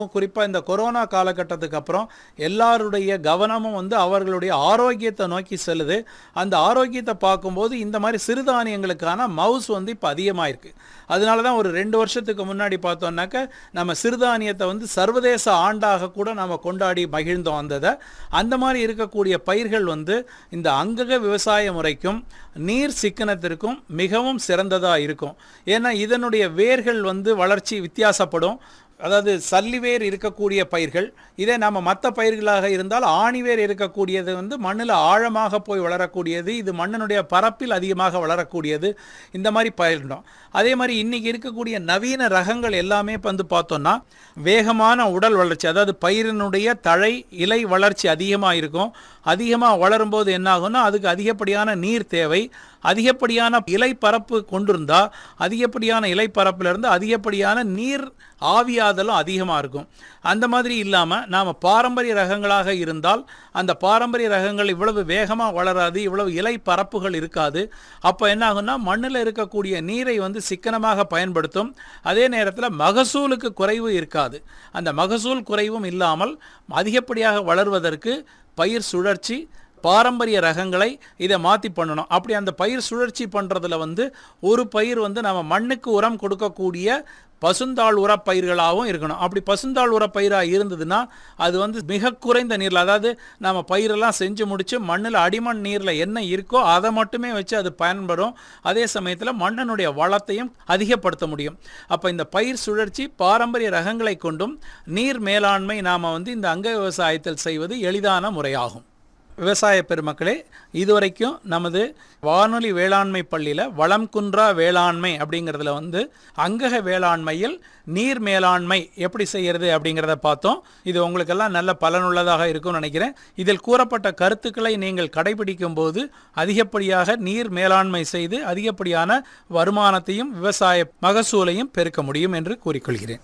குறிப்பாக இந்த கொரோனா காலகட்டத்துக்கு அப்புறம் எல்லாருடைய கவனமும் வந்து அவர்களுடைய ஆரோக்கியத்தை நோக்கி செல்லுது அந்த ஆரோக்கியத்தை பார்க்கும்போது இந்த மாதிரி சிறுதானியங்களுக்கான மவுஸ் வந்து இப்போ அதிகமாயிருக்கு அதனால தான் ஒரு ரெண்டு வருஷத்துக்கு முன்னாடி பார்த்தோம்னாக்க நம்ம சிறுதானியத்தை வந்து சர்வதேச ஆண்டாக கூட நம்ம கொண்டாடி மகிழ்ந்தோம் வந்ததை அந்த மாதிரி இருக்கக்கூடிய பயிர்கள் வந்து இந்த அங்கக விவசாய முறைக்கும் நீர் சிக்கனத்திற்கும் மிகவும் சிறந்ததாக இருக்கும் ஏன்னா இதனுடைய வேர்கள் வந்து வளர்ச்சி வித்தியாசப்படும் அதாவது சல்லிவேர் இருக்கக்கூடிய பயிர்கள் இதே நம்ம மற்ற பயிர்களாக இருந்தால் ஆணிவேர் இருக்கக்கூடியது வந்து மண்ணில் ஆழமாக போய் வளரக்கூடியது இது மண்ணினுடைய பரப்பில் அதிகமாக வளரக்கூடியது இந்த மாதிரி பயிரிடும் அதே மாதிரி இன்னைக்கு இருக்கக்கூடிய நவீன ரகங்கள் எல்லாமே இப்ப வந்து பார்த்தோம்னா வேகமான உடல் வளர்ச்சி அதாவது பயிரினுடைய தழை இலை வளர்ச்சி அதிகமாக இருக்கும் அதிகமாக வளரும்போது என்ன ஆகும்னா அதுக்கு அதிகப்படியான நீர் தேவை அதிகப்படியான இலை பரப்பு கொண்டிருந்தா அதிகப்படியான இலை பரப்பிலிருந்து அதிகப்படியான நீர் ஆவியாதலும் அதிகமாக இருக்கும் அந்த மாதிரி இல்லாமல் நாம் பாரம்பரிய ரகங்களாக இருந்தால் அந்த பாரம்பரிய ரகங்கள் இவ்வளவு வேகமாக வளராது இவ்வளவு இலை பரப்புகள் இருக்காது அப்போ என்ன ஆகும்னா மண்ணில் இருக்கக்கூடிய நீரை வந்து சிக்கனமாக பயன்படுத்தும் அதே நேரத்தில் மகசூலுக்கு குறைவு இருக்காது அந்த மகசூல் குறைவும் இல்லாமல் அதிகப்படியாக வளர்வதற்கு பயிர் சுழற்சி பாரம்பரிய ரகங்களை இதை மாற்றி பண்ணணும் அப்படி அந்த பயிர் சுழற்சி பண்ணுறதுல வந்து ஒரு பயிர் வந்து நம்ம மண்ணுக்கு உரம் கொடுக்கக்கூடிய பசுந்தாள் உரப் பயிர்களாகவும் இருக்கணும் அப்படி பசுந்தாள் உரப் பயிராக இருந்ததுன்னா அது வந்து மிக குறைந்த நீரில் அதாவது நம்ம பயிரெல்லாம் செஞ்சு முடித்து மண்ணில் அடிமண் நீரில் என்ன இருக்கோ அதை மட்டுமே வச்சு அது பயன்படும் அதே சமயத்தில் மண்ணினுடைய வளத்தையும் அதிகப்படுத்த முடியும் அப்போ இந்த பயிர் சுழற்சி பாரம்பரிய ரகங்களை கொண்டும் நீர் மேலாண்மை நாம் வந்து இந்த அங்க விவசாயத்தில் செய்வது எளிதான முறையாகும் விவசாய பெருமக்களே இதுவரைக்கும் நமது வானொலி வேளாண்மை பள்ளியில் வளம் குன்றா வேளாண்மை அப்படிங்கிறதுல வந்து அங்கக வேளாண்மையில் நீர் மேலாண்மை எப்படி செய்யறது அப்படிங்கிறத பார்த்தோம் இது உங்களுக்கெல்லாம் நல்ல பலனுள்ளதாக இருக்கும்னு நினைக்கிறேன் இதில் கூறப்பட்ட கருத்துக்களை நீங்கள் கடைபிடிக்கும் போது அதிகப்படியாக நீர் மேலாண்மை செய்து அதிகப்படியான வருமானத்தையும் விவசாய மகசூலையும் பெருக்க முடியும் என்று கூறிக்கொள்கிறேன்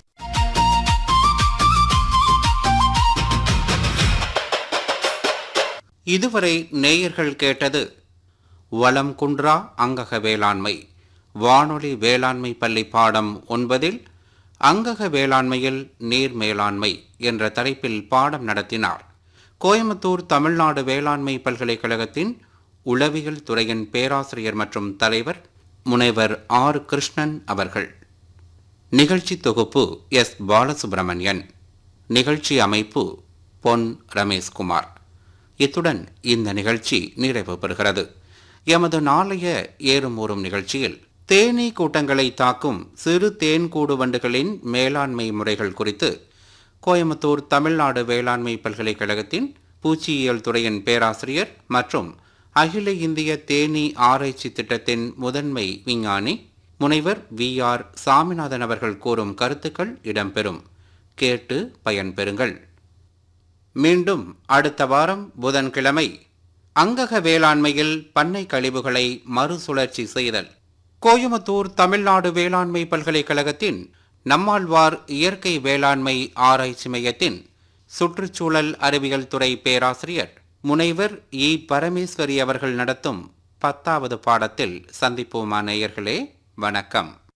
இதுவரை நேயர்கள் கேட்டது வளம் குன்றா அங்கக வேளாண்மை வானொலி வேளாண்மை பள்ளி பாடம் ஒன்பதில் அங்கக வேளாண்மையில் நீர் மேலாண்மை என்ற தலைப்பில் பாடம் நடத்தினார் கோயம்புத்தூர் தமிழ்நாடு வேளாண்மை பல்கலைக்கழகத்தின் உளவியல் துறையின் பேராசிரியர் மற்றும் தலைவர் முனைவர் ஆர் கிருஷ்ணன் அவர்கள் நிகழ்ச்சி தொகுப்பு எஸ் பாலசுப்பிரமணியன் நிகழ்ச்சி அமைப்பு பொன் ரமேஷ்குமார் இத்துடன் இந்த நிகழ்ச்சி நிறைவு பெறுகிறது எமது நாளைய ஏறும் ஊறும் நிகழ்ச்சியில் தேனீ கூட்டங்களை தாக்கும் சிறு தேன்கூடு வண்டுகளின் மேலாண்மை முறைகள் குறித்து கோயம்புத்தூர் தமிழ்நாடு வேளாண்மை பல்கலைக்கழகத்தின் பூச்சியியல் துறையின் பேராசிரியர் மற்றும் அகில இந்திய தேனீ ஆராய்ச்சி திட்டத்தின் முதன்மை விஞ்ஞானி முனைவர் வி ஆர் சாமிநாதன் அவர்கள் கூறும் கருத்துக்கள் இடம்பெறும் கேட்டு பயன்பெறுங்கள் மீண்டும் அடுத்த வாரம் புதன்கிழமை அங்கக வேளாண்மையில் பண்ணை கழிவுகளை மறுசுழற்சி செய்தல் கோயம்புத்தூர் தமிழ்நாடு வேளாண்மை பல்கலைக்கழகத்தின் நம்மாழ்வார் இயற்கை வேளாண்மை ஆராய்ச்சி மையத்தின் சுற்றுச்சூழல் அறிவியல் துறை பேராசிரியர் முனைவர் இ பரமேஸ்வரி அவர்கள் நடத்தும் பத்தாவது பாடத்தில் சந்திப்போமா நேயர்களே வணக்கம்